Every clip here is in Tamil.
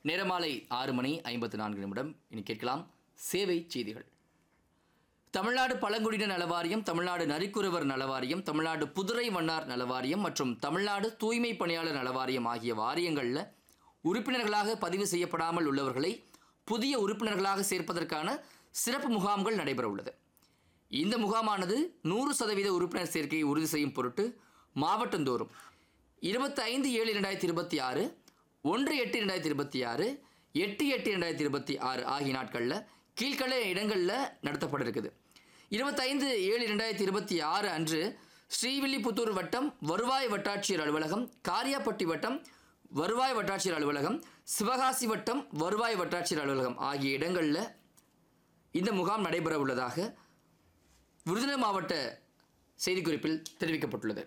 நேரமாலை ஆறு மணி ஐம்பத்து நான்கு நிமிடம் இனி கேட்கலாம் சேவை செய்திகள் தமிழ்நாடு பழங்குடியினர் நலவாரியம் தமிழ்நாடு நரிக்குறவர் நலவாரியம் தமிழ்நாடு புதுரை வண்ணார் நலவாரியம் மற்றும் தமிழ்நாடு தூய்மை பணியாளர் நலவாரியம் ஆகிய வாரியங்களில் உறுப்பினர்களாக பதிவு செய்யப்படாமல் உள்ளவர்களை புதிய உறுப்பினர்களாக சேர்ப்பதற்கான சிறப்பு முகாம்கள் நடைபெற உள்ளது இந்த முகாமானது நூறு சதவீத உறுப்பினர் சேர்க்கையை உறுதி செய்யும் பொருட்டு மாவட்டந்தோறும் இருபத்தி ஐந்து ஏழு ரெண்டாயிரத்தி இருபத்தி ஆறு ஒன்று எட்டு ரெண்டாயிரத்தி இருபத்தி ஆறு எட்டு எட்டு ரெண்டாயிரத்தி இருபத்தி ஆறு ஆகிய நாட்களில் கீழ்க்கண்ட இடங்களில் நடத்தப்பட இருக்குது இருபத்தைந்து ஏழு ரெண்டாயிரத்தி இருபத்தி ஆறு அன்று ஸ்ரீவில்லிபுத்தூர் வட்டம் வருவாய் வட்டாட்சியர் அலுவலகம் காரியாப்பட்டி வட்டம் வருவாய் வட்டாட்சியர் அலுவலகம் சிவகாசி வட்டம் வருவாய் வட்டாட்சியர் அலுவலகம் ஆகிய இடங்களில் இந்த முகாம் நடைபெற உள்ளதாக விருதுநகர் மாவட்ட செய்திக்குறிப்பில் தெரிவிக்கப்பட்டுள்ளது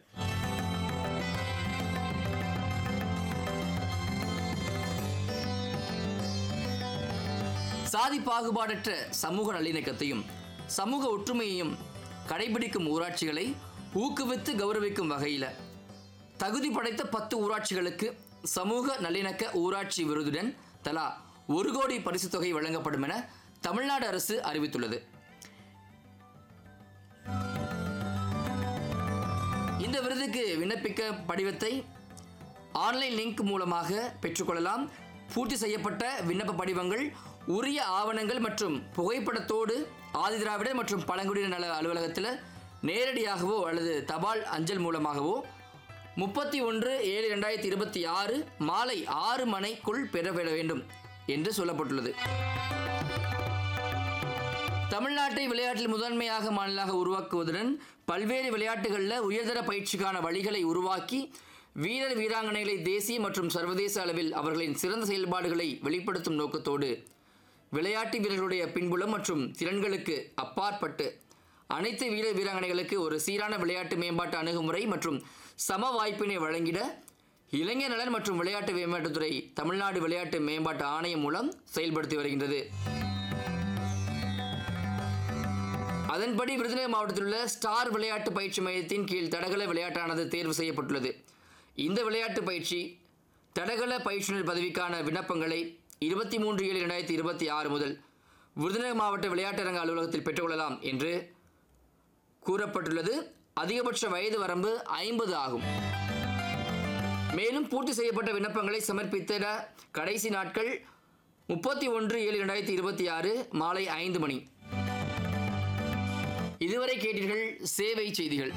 சாதி பாகுபாடற்ற சமூக நல்லிணக்கத்தையும் சமூக ஒற்றுமையையும் கடைபிடிக்கும் ஊராட்சிகளை ஊக்குவித்து கௌரவிக்கும் வகையில் தகுதி படைத்த பத்து ஊராட்சிகளுக்கு சமூக நல்லிணக்க ஊராட்சி விருதுடன் தலா ஒரு கோடி பரிசுத் தொகை வழங்கப்படும் என தமிழ்நாடு அரசு அறிவித்துள்ளது இந்த விருதுக்கு விண்ணப்பிக்க படிவத்தை ஆன்லைன் லிங்க் மூலமாக பெற்றுக்கொள்ளலாம் பூர்த்தி செய்யப்பட்ட விண்ணப்ப படிவங்கள் உரிய ஆவணங்கள் மற்றும் புகைப்படத்தோடு ஆதிதிராவிடர் மற்றும் பழங்குடியினர் நல அலுவலகத்தில் நேரடியாகவோ அல்லது தபால் அஞ்சல் மூலமாகவோ முப்பத்தி ஒன்று ஏழு ரெண்டாயிரத்தி இருபத்தி ஆறு மாலை ஆறு மணிக்குள் பெறப்பட வேண்டும் என்று சொல்லப்பட்டுள்ளது தமிழ்நாட்டை விளையாட்டில் முதன்மையாக மாநிலமாக உருவாக்குவதுடன் பல்வேறு விளையாட்டுகளில் உயர்தர பயிற்சிக்கான வழிகளை உருவாக்கி வீரர் வீராங்கனைகளை தேசிய மற்றும் சர்வதேச அளவில் அவர்களின் சிறந்த செயல்பாடுகளை வெளிப்படுத்தும் நோக்கத்தோடு விளையாட்டு வீரர்களுடைய பின்புலம் மற்றும் திறன்களுக்கு அப்பாற்பட்டு அனைத்து வீரர் வீராங்கனைகளுக்கு ஒரு சீரான விளையாட்டு மேம்பாட்டு அணுகுமுறை மற்றும் சம வாய்ப்பினை வழங்கிட இளைஞர் நலன் மற்றும் விளையாட்டு மேம்பாட்டுத்துறை தமிழ்நாடு விளையாட்டு மேம்பாட்டு ஆணையம் மூலம் செயல்படுத்தி வருகின்றது அதன்படி விருதுநகர் மாவட்டத்தில் உள்ள ஸ்டார் விளையாட்டு பயிற்சி மையத்தின் கீழ் தடகள விளையாட்டானது தேர்வு செய்யப்பட்டுள்ளது இந்த விளையாட்டு பயிற்சி தடகள பயிற்றுனர் பதவிக்கான விண்ணப்பங்களை இருபத்தி மூன்று ஏழு ரெண்டாயிரத்தி இருபத்தி ஆறு முதல் விருதுநகர் மாவட்ட விளையாட்டரங்க அலுவலகத்தில் பெற்றுக்கொள்ளலாம் என்று கூறப்பட்டுள்ளது அதிகபட்ச வயது வரம்பு ஐம்பது ஆகும் மேலும் பூர்த்தி செய்யப்பட்ட விண்ணப்பங்களை சமர்ப்பித்திட கடைசி நாட்கள் முப்பத்தி ஒன்று ஏழு ரெண்டாயிரத்தி இருபத்தி ஆறு மாலை ஐந்து மணி இதுவரை கேட்டீர்கள் சேவை செய்திகள்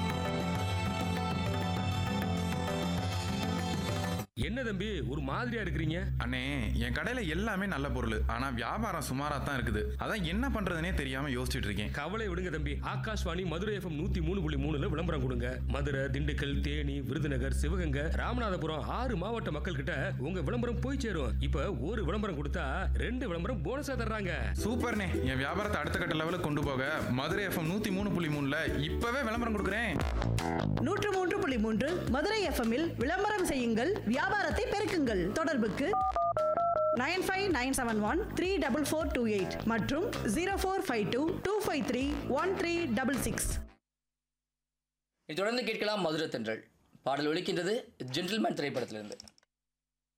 என்ன தம்பி ஒரு மாதிரியா இருக்கிறீங்க அண்ணே என் கடையில எல்லாமே நல்ல பொருள் ஆனா வியாபாரம் சுமாரா தான் இருக்குது அதான் என்ன பண்றதுனே தெரியாம யோசிச்சுட்டு இருக்கேன் கவலை விடுங்க தம்பி ஆகாஷ்வாணி மதுரை எஃப்எம் நூத்தி மூணு புள்ளி மூணுல விளம்பரம் கொடுங்க மதுரை திண்டுக்கல் தேனி விருதுநகர் சிவகங்கை ராமநாதபுரம் ஆறு மாவட்ட மக்கள் கிட்ட உங்க விளம்பரம் போய் சேரும் இப்ப ஒரு விளம்பரம் கொடுத்தா ரெண்டு விளம்பரம் போனஸா தர்றாங்க சூப்பர்ண்ணே என் வியாபாரத்தை அடுத்த கட்ட லெவலுக்கு கொண்டு போக மதுரை எஃப்எம் நூத்தி மூணு புள்ளி மூணுல இப்பவே விளம்பரம் கொடுக்குறேன் நூற்று மூன்று புள்ளி மூன்று மதுரை எஃப்எம்மில் விளம்பரம் செய்யுங்கள் வியாபாரத்தை பெருக்குங்கள் தொடர்புக்கு nine five nine seven one three double four two eight மற்றும் zero four five two two five three one three double six இதை தொடர்ந்து கேட்கலாம் மதுரை தென்றல் பாடல் ஒலிக்கின்றது ஜென்டில்மேன் திரைப்படத்திலிருந்து